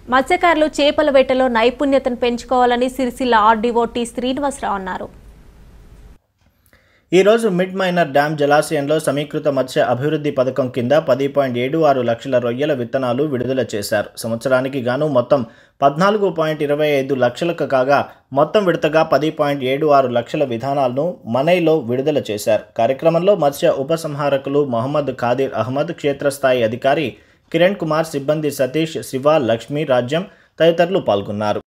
మత్స్యకారులు చేపల వేటలో నైపుణ్యతను పెంచుకోవాలని సిరిసిల్ల ఆర్డీఓ టి శ్రీనివాసరావు అన్నారు ఈరోజు మిడ్ మైనర్ డ్యామ్ జలాశయంలో సమీకృత మత్స్య అభివృద్ధి పథకం కింద పది పాయింట్ ఏడు ఆరు లక్షల రొయ్యల విత్తనాలు విడుదల చేశారు సంవత్సరానికి గాను మొత్తం పద్నాలుగు పాయింట్ ఇరవై ఐదు లక్షలకు కాగా మొత్తం విడతగా పది పాయింట్ ఏడు ఆరు లక్షల విధానాలను మనైలో విడుదల చేశారు కార్యక్రమంలో మత్స్య ఉపసంహారకులు మొహమ్మద్ ఖాదిర్ అహ్మద్ క్షేత్రస్థాయి అధికారి కిరణ్ కుమార్ సిబ్బంది సతీష్ శివ లక్ష్మీ రాజ్యం తదితరులు పాల్గొన్నారు